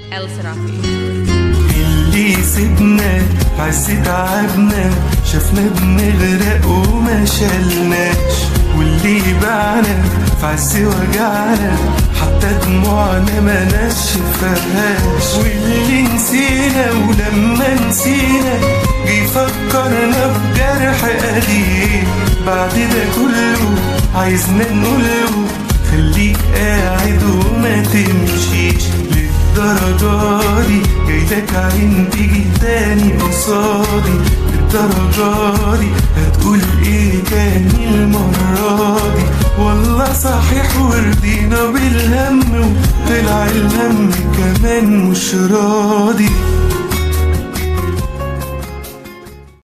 El Serafi. اللي سيبنا عز تعبنا شافنا بنغرق وما شلناش واللي باعنا في عز وجعنا حتى دموعنا ما نشفهاش واللي نسينا ولما نسينا جه يفكرنا بجرح قديم بعد ده كله عايزنا نقوله خليك قاعد وما تمشيش للدرجة دي جايلك عين تيجي تاني قصادي للدرجة دي هتقول ايه تاني المرة دي والله صحيح ورضينا بالهم وطلع الهم كمان مش راضي